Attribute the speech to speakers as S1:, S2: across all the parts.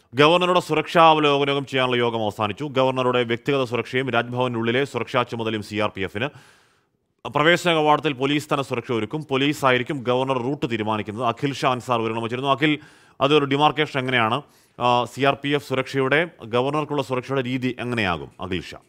S1: ഗവർണറുടെ സുരക്ഷാ അവലോകനം ചെയ്യാനുള്ള യോഗം അവസാനിച്ചു ഗവർണറുടെ വ്യക്തിഗത സുരക്ഷയും രാജ്ഭവനുള്ളിലെ സുരക്ഷാ ചുമതലയും സി ആർ പി എഫിന് പ്രവേശന കവാടത്തിൽ പോലീസ് തന്നെ സുരക്ഷ ഒരുക്കും പോലീസ് ആയിരിക്കും ഗവർണർ റൂട്ട് തീരുമാനിക്കുന്നത് അഖിൽ ഷാ അൻസാർ വിവരണം വച്ചിരുന്നു അഖിൽ അതൊരു ഡിമാർക്കേഷൻ എങ്ങനെയാണ് സി ആർ പി എഫ് സുരക്ഷയുടെ ഗവർണർക്കുള്ള സുരക്ഷയുടെ രീതി എങ്ങനെയാകും അഖിൽ ഷാ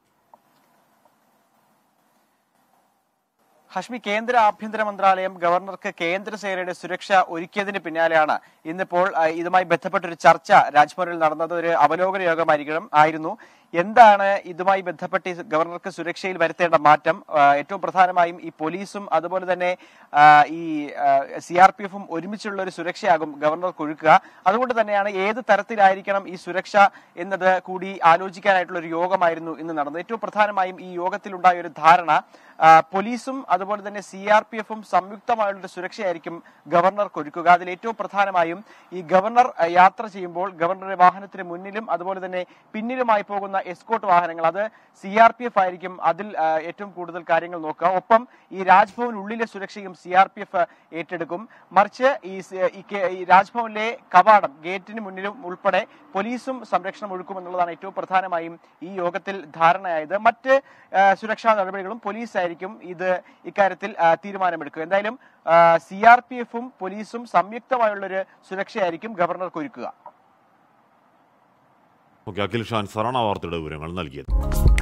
S2: ഹഷ്മി കേന്ദ്ര ആഭ്യന്തര മന്ത്രാലയം ഗവർണർക്ക് കേന്ദ്ര സേനയുടെ സുരക്ഷ ഒരുക്കിയതിന് പിന്നാലെയാണ് ഇന്നിപ്പോൾ ആ, ഇതുമായി ബന്ധപ്പെട്ട ഒരു ചർച്ച രാജ്ഭവനിൽ നടന്നത് ഒരു അവലോകന യോഗമായിരിക്കണം ആയിരുന്നു എന്താണ് ഇതുമായി ബന്ധപ്പെട്ട് ഈ ഗവർണർക്ക് സുരക്ഷയിൽ വരുത്തേണ്ട മാറ്റം ആ, ഏറ്റവും പ്രധാനമായും ഈ പോലീസും അതുപോലെ തന്നെ ആ, ഈ സി ആർ പി എഫും ഒരുമിച്ചുള്ള ഒരു സുരക്ഷയാകും ഗവർണർക്ക് ഒഴുക്കുക അതുകൊണ്ട് തന്നെയാണ് ഏത് തരത്തിലായിരിക്കണം ഈ സുരക്ഷ എന്നത് കൂടി ആലോചിക്കാനായിട്ടുള്ള ഒരു യോഗമായിരുന്നു ഇന്ന് നടന്നത് ഏറ്റവും പ്രധാനമായും ഈ യോഗത്തിലുണ്ടായ ഒരു ധാരണ ആ, പോലീസും അതുപോലെ തന്നെ സി ആർ പി എഫും സംയുക്തമായുള്ള സുരക്ഷയായിരിക്കും ഗവർണർക്ക് ഒരുക്കുക അതിൽ ഏറ്റവും പ്രധാനമായും ഈ ഗവർണർ ആ, യാത്ര ചെയ്യുമ്പോൾ ഗവർണറുടെ വാഹനത്തിന് മുന്നിലും അതുപോലെ തന്നെ പിന്നിലുമായി പോകുന്ന എസ്കോട്ട് വാഹനങ്ങൾ അത് സി ആർ പി എഫ് ആയിരിക്കും അതിൽ ആ, ഏറ്റവും കൂടുതൽ കാര്യങ്ങൾ നോക്കുക ഒപ്പം ഈ രാജ്ഭവൻ ഉള്ളിലെ സുരക്ഷയും സി ആർ പി എഫ് ഏറ്റെടുക്കും മറിച്ച് ഈ സ- ഈ കെ- ഈ രാജ്ഭവനിലെ കവാടം ഗേറ്റിന് മുന്നിലും ഉൾപ്പെടെ പോലീസും സംരക്ഷണം ഒരുക്കുമെന്നുള്ളതാണ് ഏറ്റവും പ്രധാനമായും ഈ യോഗത്തിൽ ധാരണയായത് മറ്റ് ആ, സുരക്ഷാ നടപടികളും പോലീസ് ആയിരിക്കും ഇത് ഇക്കാര്യത്തിൽ ആ, തീരുമാനമെടുക്കുക എന്തായാലും സി ആർ പി എഫും പോലീസും സംയുക്തമായുള്ളൊരു സുരക്ഷയായിരിക്കും ഗവർണർക്ക് ഒരുക്കുക
S1: ഓക്കെ അഖിൽ ഷാ അൻസാറാണ് ആ വാർത്തയുടെ വിവരങ്ങൾ നൽകിയത്